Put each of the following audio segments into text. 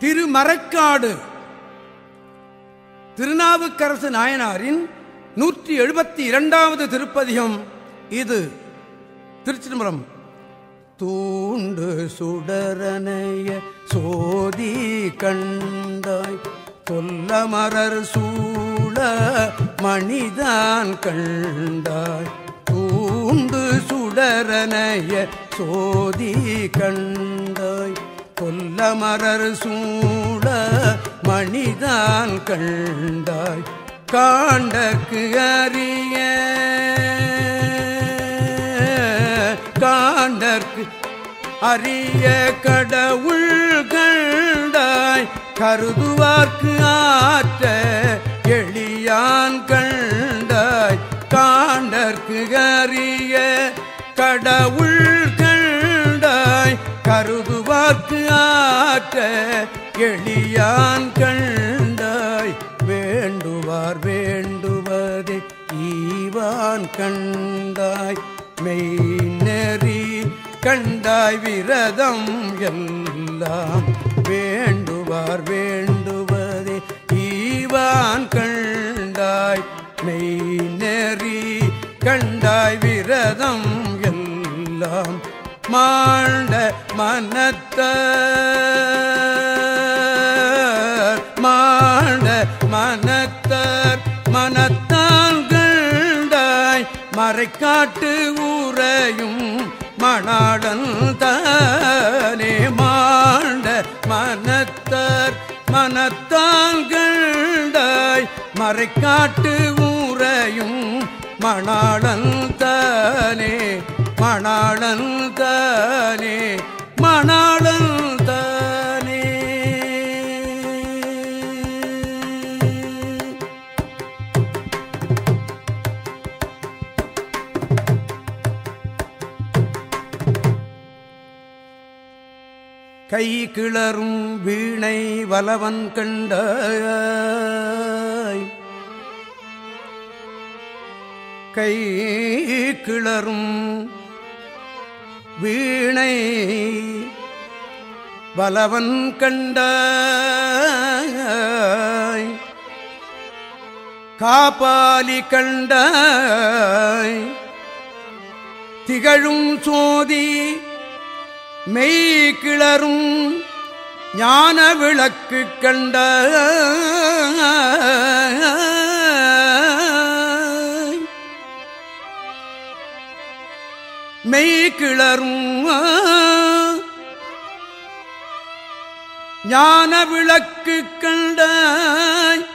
திருமறைக்காடு திருநாவுக்கரசு நாயனாரின் நூற்றி எழுபத்தி இரண்டாவது திருப்பதிகம் இது திருச்சிதம்பரம் தூண்டு சுடரனைய சோதி கண்டாய் சொல்லமரர் சூழ மணிதான் கண்டாய் தூண்டு சுடரனைய சோதி கண்டாய் கொல்லமரர் சூழ மணிதான் கண்டாய் காண்டக்கு அறிய காண்டற்கு அரிய கடவுள் கண்டாய் கருதுவார்க்கு ஆற்ற எளியான் கண்டாய் காண்டற்கு அரிய கடவுள் கண்டாய் கருதுவார்க்கு ஆற்ற எளியான் கண்டாய் வேண்டுவார் வேண்டுவதே ஈவான் கண்டாய் மெய்நெறி கண்டாய் விரதம் எல்லாம் வேண்டுவார் வேண்டுவதே ஈவான் கண்டாய் மெய்நெறி கண்டாய் விரதம் எல்லாம் மாண்ட மனத்த மாண்ட மனத்தர் மனத்தான் கண்டாய் மறைக்காட்டு ஊரையும் மணாடன் தானே மாண்ட மனத்தர் மனத்தான் கண்டாய் மறைக்காட்டு ஊரையும் மணாளன் தானே மணாளன் தானே மணாளன் தானே கை கிளறும் வீணை வலவன் கண்டாய் கை கிளறும் வீணை வலவன் கண்டாய் காபாலி கண்டாய் திகழும் சோதி மெய் கிளறும் ஞான விளக்கு கண்ட மெய் கிளறும் ஞான விளக்கு கண்டாய்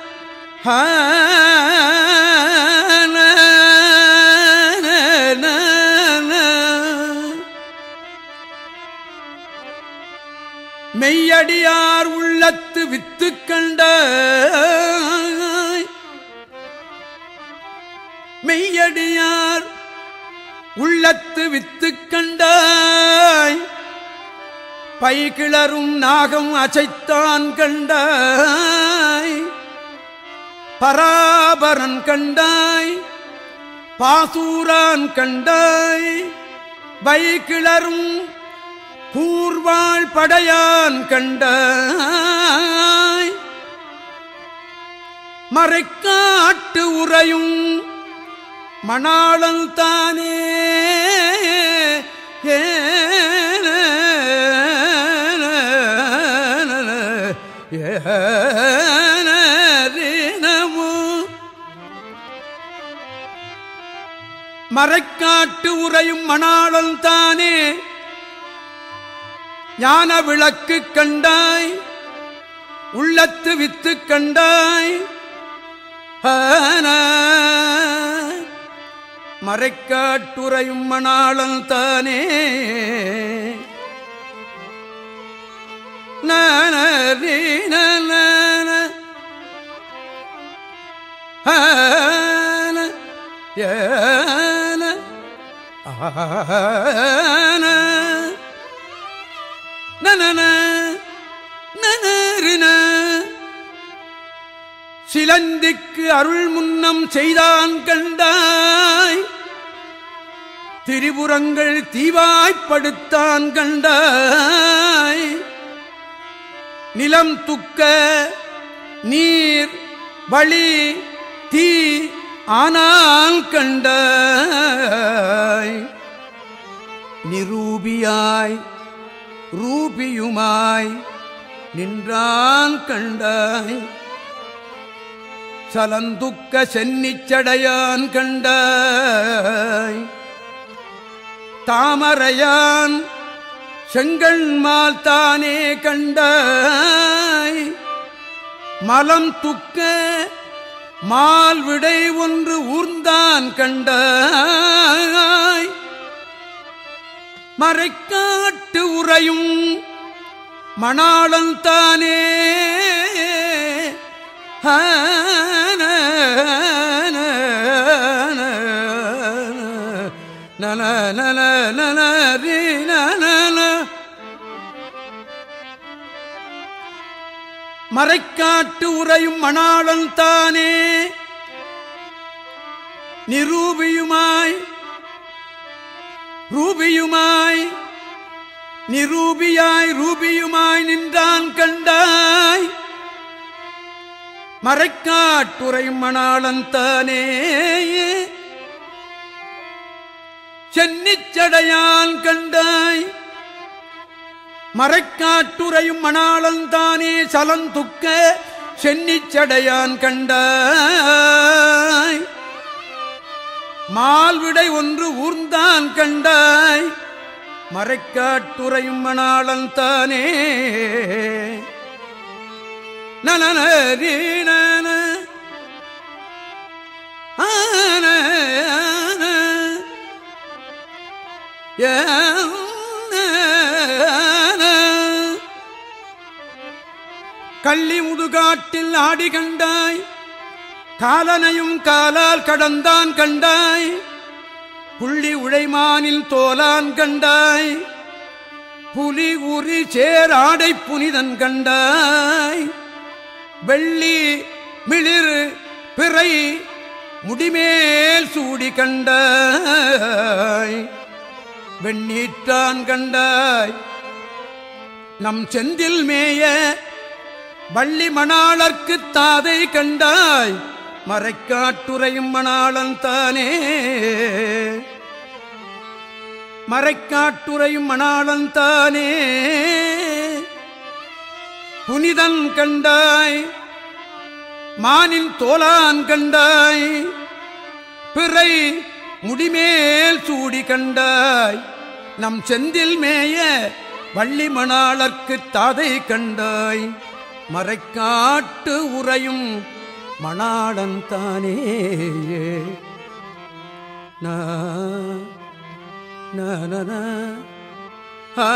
மெய்யடியார் உள்ளத்து வித்து கண்ட மெய்யடியார் உள்ளத்து வித்து கண்டாய் பைகிளரும் நாகம் அசைத்தான் கண்டாய் பராபரன் கண்டாய் பாசூரான் கண்டாய் வைகிளரும் கூர்வாள் படையான் கண்டாய் மறைக்காட்டு உறையும் மணாளன் தானே ஏனமோ மறைக்காட்டு உறையும் மணாளன் தானே ஞான விளக்கு கண்டாய் உள்ளத்து வித்து கண்டாய் மறைக்காட்டுறையும் மணாளன் தானே நான ஏன ஆன நனன நனரின சிலந்திக்கு அருள் முன்னம் செய்தான் கண்டாய் திரிபுரங்கள் தீவாய்ப்படுத்தான் கண்டாய் நிலம் துக்க நீர் வழி தீ ஆனால் கண்டாய் நிரூபியாய் ரூபியுமாய் நின்றான் கண்டாய் சலந்துக்க சென்னிச்சடையான் கண்டாய் தாமரையான் செங்கண்மால் தானே கண்டாய் மலம் துக்க மால் விடை ஒன்று ஊர்ந்தான் கண்டாய் மறைக்காட்டு உறையும் மணாளன் தானே நல நல நல ரீ நல மறைக்காட்டு உறையும் மணாளன் தானே நிரூபியுமாய் ரூபியுமாய் நிரூபியாய் ரூபியுமாய் நின்றான் கண்டாய் மறைக்காட்டுரையும் மணாளன் தானே சென்னிச்சடையான் கண்டாய் மறைக்காட்டுரையும் மணாளன் தானே சலந்துக்க சென்னிச்சடையான் கண்டாய் மால்விடை ஒன்று ஊர்ந்தான் கண்டாய் மறைக்காட்டுரையும் மணாளன் தானே நலன ரீணன ஆன கள்ளி முதுகாட்டில் ஆடி கண்டாய் காலனையும் காலால் கடந்தான் கண்டாய் புள்ளி உழைமானில் தோலான் கண்டாய் புலி உரி சேராடை புனிதன் கண்டாய் வெள்ளி மிளிர் பிறை முடிமேல் சூடி கண்டாய் வெண்ணீற்றான் கண்டாய் நம் செந்தில் மேய வள்ளி மணாளர்க்கு தாதை கண்டாய் மறைக்காட்டுரையும் மணாளன் தானே மறைக்காட்டுரையும் மணாளன் தானே புனிதன் கண்டாய் மானின் தோலான் கண்டாய் பிறை முடிமேல் சூடி கண்டாய் நம் செந்தில் மேய வள்ளி மணாளர்க்கு தாதை கண்டாய் மறைக்காட்டு உறையும் மணாளன் தானே நா நா, நா, நா. ஆ,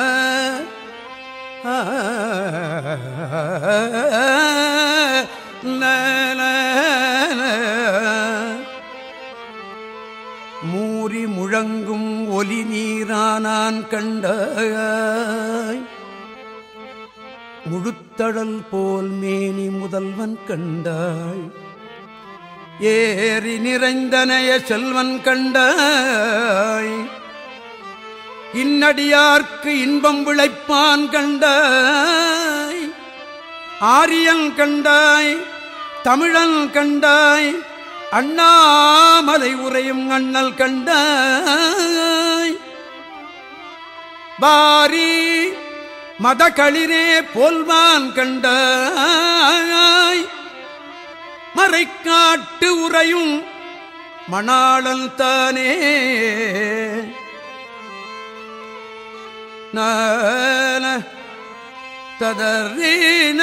ஆ, நா, நா, நா. மூறி முழங்கும் ஒலி நீரானான் கண்டாய் முழுத்தடல் போல் மேனி முதல்வன் கண்டாய் ஏறி நிறைந்தனைய செல்வன் கண்டாய் இன்னடியார்க்கு இன்பம் விளைப்பான் கண்டாய் ஆரியன் கண்டாய் தமிழன் கண்டாய் அண்ணாமலை உரையும் அண்ணல் கண்டாய் வாரி மதகளிரே போல்வான் கண்டாய் மறைக்காட்டு உரையும் மணாளன் தானே நான ததறீன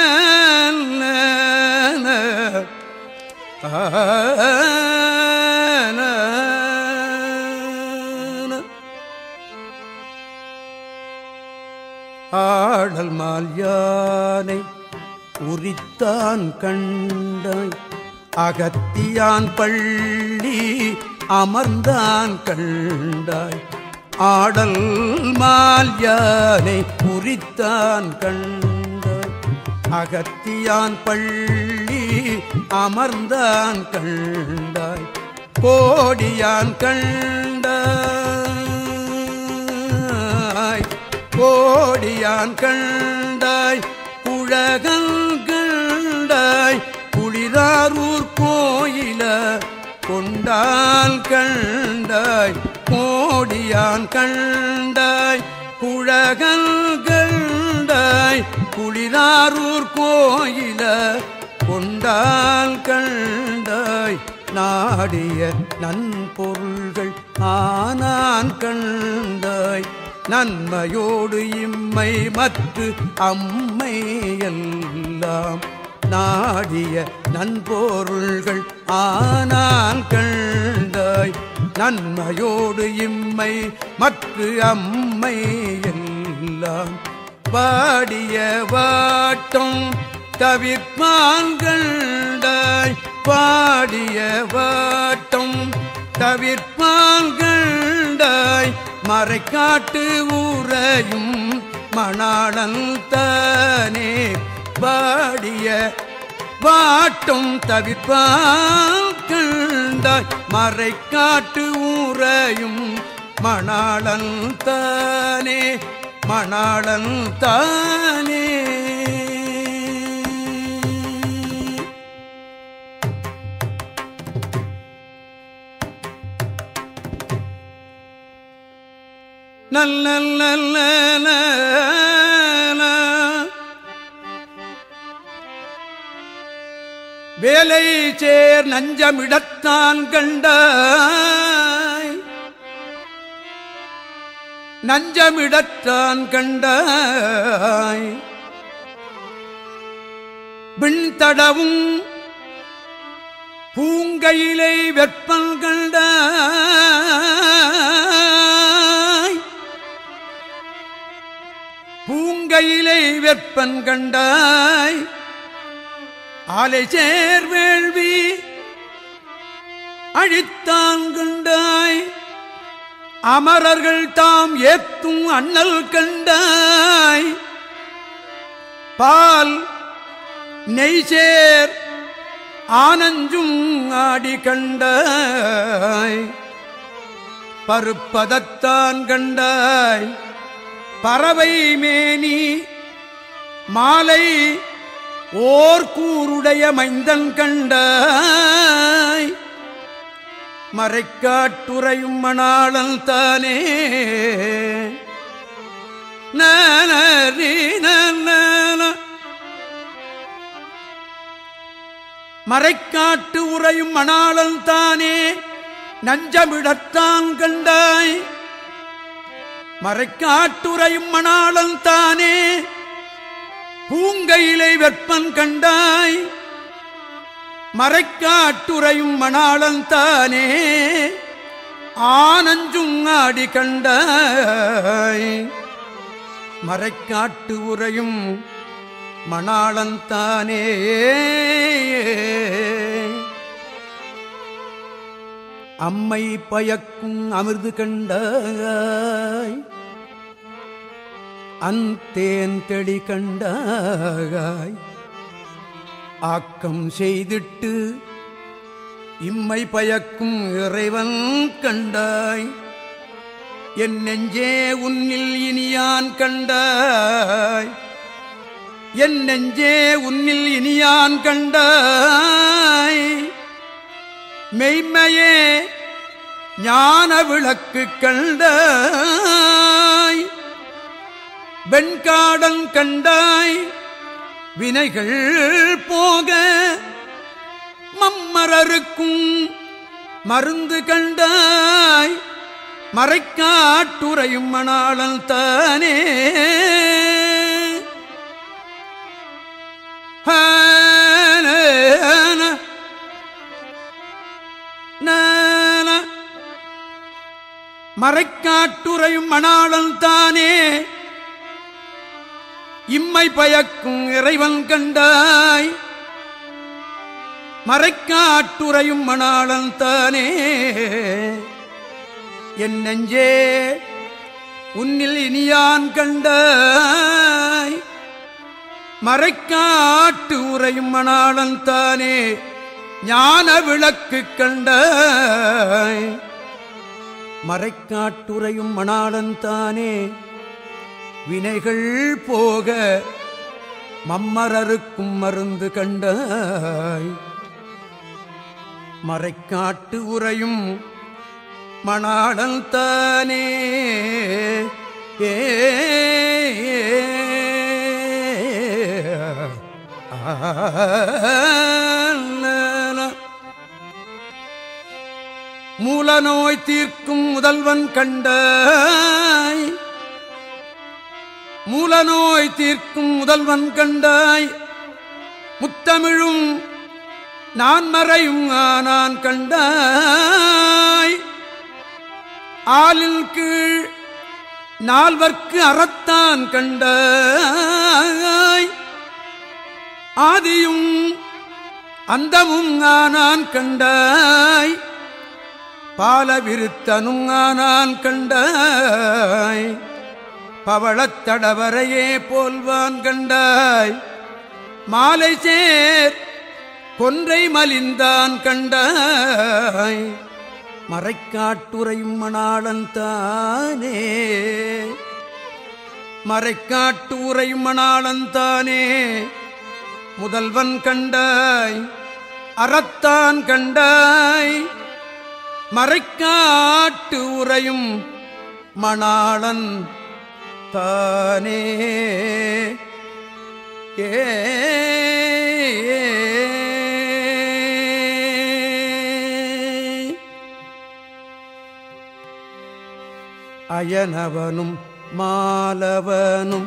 ஆடல் மால் யானை உரித்தான் கண்டாய் அகத்தியான் பள்ளி அமர்ந்தான் கண்டாய் ஆடல் மால் யானை உரித்தான் கண்டாய் அகத்தியான் பள்ளி அமர்ந்தான் கண்டாய் கோடியான் கண்டாய் கோடியான் கண்டாய் குழ குழகங்கண்டாய் குளிராரூர் கோயில கொண்டால் கண்டாய் கோடியான் கண்டாய் குழகங்கண்டாய் குளிராரூர் கோயில கொண்டால் கண்டாய் நாடிய நன்பொருள்கள் ஆனான் கண்டாய் நன்மையோடு இம்மை மற்று அம்மை எல்லாம் நாடிய நன்பொருள்கள் ஆனான் கண்டாய் நன்மையோடு இம்மை மற்று அம்மை எல்லாம் பாடிய வாட்டம் தவிர்ப்பான் கண்டாய் பாடிய வாட்டம் தவிர்ப்பான் கண்டாய் மறைக்காட்டு ஊரையும் மணாளன் தானே பாடிய வாட்டம் தவிர்ப்பான் கண்டாய் மறைக்காட்டு ஊரையும் மணாளன் தானே மணாளன் தானே நல்ல நல்ல வேலை சேர் நஞ்சமிடத்தான் கண்டாய் நஞ்சமிடத்தான் கண்டாய் விண்தடவும் பூங்கையிலை வெப்பல் கண்டாய் பூங்கையிலை வெப்பன் கண்டாய் ஆலை சேர் வேள்வி அழித்தான் கண்டாய் அமரர்கள் தாம் ஏத்தும் அண்ணல் கண்டாய் பால் நெய்சேர் ஆனஞ்சும் ஆடி கண்டாய் பருப்பதத்தான் கண்டாய் பறவை மேனி மாலை ஓர் கூருடைய மைந்தன் கண்டாய் மறைக்காட்டுறையும் மணாளன் தானே நரி நன மறைக்காட்டு உறையும் மணாளன் தானே நஞ்சமிடத்தான் கண்டாய் மறைக்காட்டுறையும் மணாளன் தானே பூங்கையிலை வெப்பன் கண்டாய் மறைக்காட்டுறையும் மணாளன் தானே ஆனஞ்சும் ஆடி கண்டாய் மறைக்காட்டு உரையும் மணாளன் தானே அம்மை பயக்கும் அமிர்து கண்டாய் அந்தேன் தெளி கண்டாய் ஆக்கம் செய்திட்டு இம்மை பயக்கும் இறைவன் கண்டாய் என் நெஞ்சே உன்னில் இனியான் கண்டாய் என் நெஞ்சே உன்னில் இனியான் கண்டாய் மெய்மையே ஞான விளக்கு கண்டாய் வெண்காடன் கண்டாய் வினைகள் போக மம்மரருக்கும் மருந்து கண்டாய் மறைக்காட்டுரையும் மணாளன் தானே ஹான, நான. மறைக்காட்டுரையும் மணாளன் தானே இம்மை பயக்கும் இறைவன் கண்டாய் மறைக்காட்டுரையும் மணாளன் தானே என் நெஞ்சே உன்னில் இனியான் கண்டாய் மறைக்காட்டு உரையும் மணாளன் தானே ஞான விளக்கு கண்டாய் மறைக்காட்டுரையும் மணாளன் தானே வினைகள் போக மம்மரருக்கும் மருந்து கண்டாய் மறைக்காட்டு உரையும் மணாடல் தானே ஏ மூல நோய் தீர்க்கும் முதல்வன் கண்டாய் மூல நோய் தீர்க்கும் முதல்வன் கண்டாய் முத்தமிழும் நான் மறையும் ஆனான் கண்டாய் ஆளில் கீழ் நால்வர்க்கு அறத்தான் கண்டாய் ஆதியும் அந்தமும் ஆனான் கண்டாய் பால விருத்தனும் ஆனான் கண்டாய் பவளத்தடவரையே போல்வான் கண்டாய் மாலை சேர் கொன்றை மலிந்தான் கண்டாய் மறைக்காட்டுரையும் மணாளன் தானே மறைக்காட்டு உரையும் மணாளன் தானே முதல்வன் கண்டாய் அறத்தான் கண்டாய் மறைக்காட்டு உரையும் மணாளன் தானே ஏ அயனவனும் மாலவனும்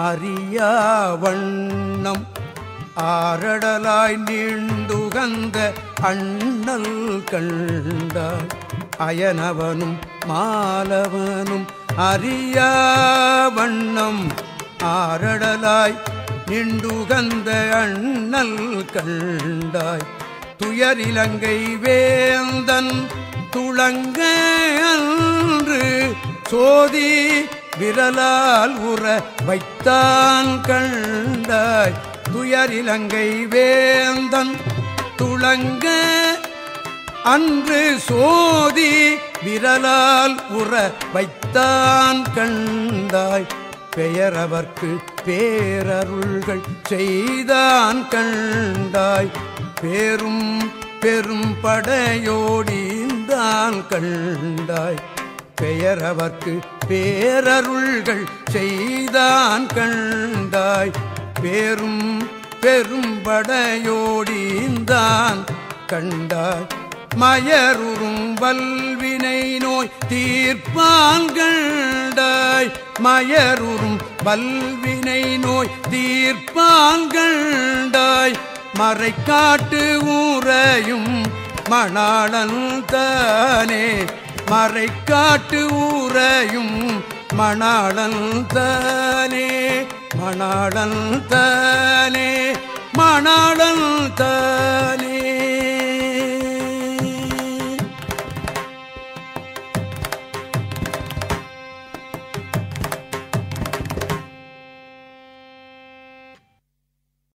அறியாவண்ணம் ஆரடலாய் நீண்டுகந்த அண்ணல் கண்டாய் அயனவனும் மாலவனும் அறியாவண்ணம் ஆரடலாய் நிண்டுகந்த அண்ணல் கண்டாய் துயரிலங்கை வேந்தன் துளங்க அன்று சோதி விரலால் உற வைத்தான் கண்டாய் துயரிலங்கை வேந்தன் துளங்க அன்று சோதி விரலால் உற வைத்தான் கண்டாய் பெயரவர்க்கு பேரருள்கள் செய்தான் கண்டாய் பேரும் பெரும் படையோடிந்தான் கண்டாய் பெயரவர்க்கு பேரருள்கள் செய்தான் கண்டாய் பேரும் பெரும் படையோடிந்தான் கண்டாய் மயருறும் வல்வினை நோய் தீர்ப்பான் கண்டாய் மயருறும் வல்வினை நோய் தீர்ப்பான் கண்டாய் மறைக்காட்டு ஊரையும் மணாளன் தானே மறைக்காட்டு ஊரையும் மணாளன் தானே மணாளன் தானே மணாளன் தானே